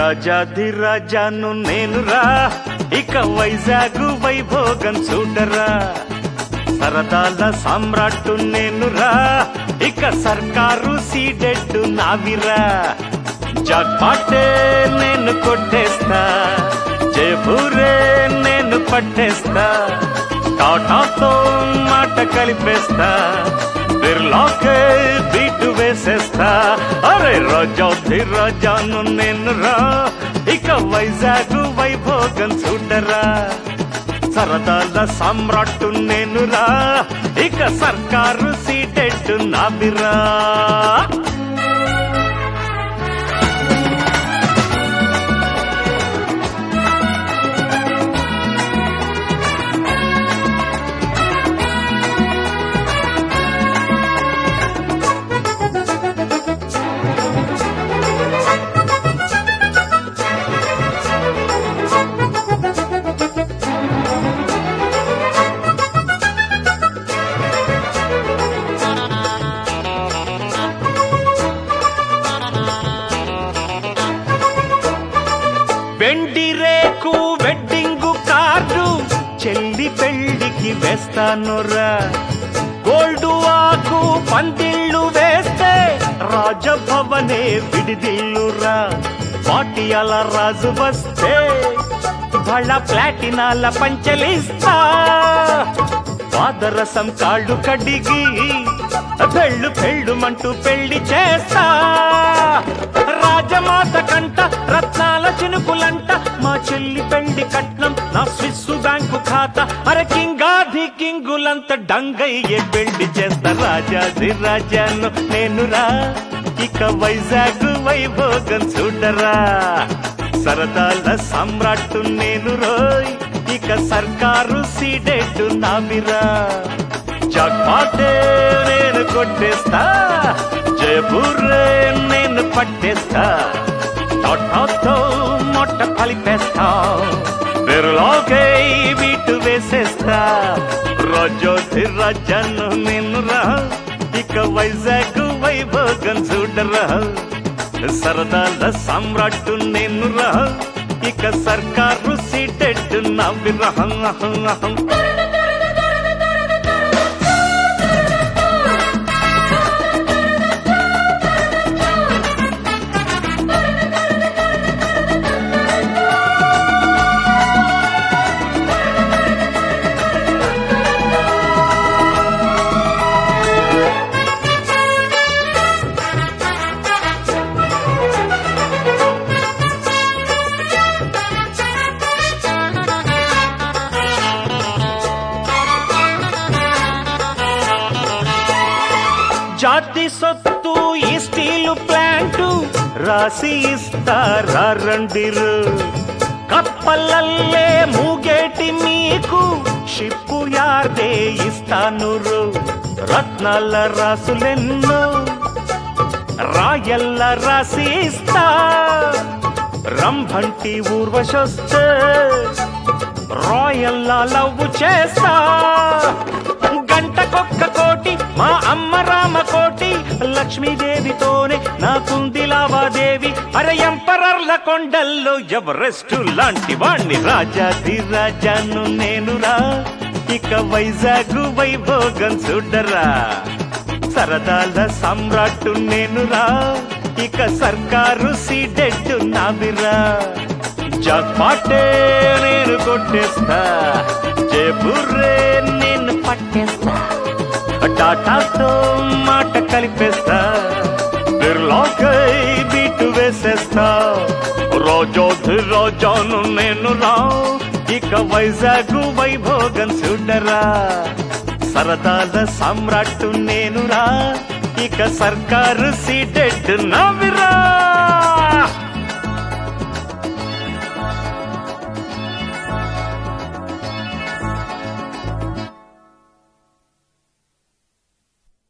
రాజాధిరాజాను నేనురా ఇక వైజాగ్ వైభోగం చూడరా సరదాల సామ్రాట్టు నేనురా ఇక సర్కారు సీడెడ్డు నావిరా జాక్పాటే నేను కొట్టేస్తా జయపూరే నేను పట్టేస్తా టాటాతో మాట కలిపేస్తా బిర్లాకే బీటు వేసేస్తా అరే రాజాధి రాజాను నేను రా ఇక వైజాగ్ వైభోగం చూడరా సరదాల సామ్రాట్టు నేను రా ఇక సర్కారు సీటెట్టు నాబిరా వెండి రేకు వెడ్డింగు కార్డు చెల్లి పెళ్లికి వేస్తానురా గోల్డ్ ఆకు పందిళ్ళు వేస్తే రాజభవనే విడిదిల్లురా పాటియాల రాజు వస్తే బళ్ళ ప్లాటినాల పంచలిస్తా పాదరసం కాళ్ళు కడిగి పెళ్ళు పెళ్ళుమంటూ పెళ్లి చేస్తా రాజమాత కంట రత్నాల చినుకులంట మా చెల్లి పెళ్లి కట్నం నా స్విస్ బ్యాంకు ఖాతా అరే కింగాది కింగులంత డంగయ్యే పెళ్లి చేస్తా రాజాది రాజాను నేనురా ఇక వైజాగ్ వైభోగం చూడరా సరదాల సమ్రాట్టు నేను రోయ్ ఇక సర్కారు సీడెట్టు నామిరా జాక్పాటే నేను కొట్టేస్తా జయపూరే నేను పట్టేస్తా టాటాతో మొట్ట కలిపేస్తా బిర్లాకే వీటు వేసేస్తా రోజోతి రాజాను నేను రా ఇక వైజాగ్ వైభోగం చూడరా సరదాల సామ్రాట్టు నేను రా ఇక సర్కారు సీటెట్టు నవ్విరహం అహం అహం జాతి సొత్తు ఈ స్టీలు ప్లాంటు రాసి ఇస్తారా రండిరు కప్పలల్లే మూగేటి మీకు షిప్పు యార్దే ఇస్తాను రత్నాల రాసులెన్నో రాయల్ల రాసి ఇస్తా రంభంటి ఊర్వశొస్తే రాయల్లా లవ్వు చేస్తా గంటకొక్క కోటి మా అమ్మ రామ కోటి లక్ష్మీదేవితోనే నాకుంది లావాదేవి అరే ఎంపరర్ల కొండల్లో ఎవరెస్ట్ లాంటి వాణ్ణి రాజాది రాజాను నేనురా ఇక వైజాగ్ వైభోగం చూడరా సరదాల సమ్రాట్టు నేనురా ఇక సర్కారు సీడెట్టు నావిరా జాక్పాటే నేను కొట్టేస్తా జయపూర్రే నేను పట్టేస్తా టాటాతో మాట కలిపేస్తా బిర్లాకై బీటు వేసేస్తా రోజోధి రోజాను నేను రా ఇక వైజాగ్ వైభోగం చూడరా సరదాల సామ్రాట్టు నేనురా ఇక సర్కారు సీటెట్ నవిరా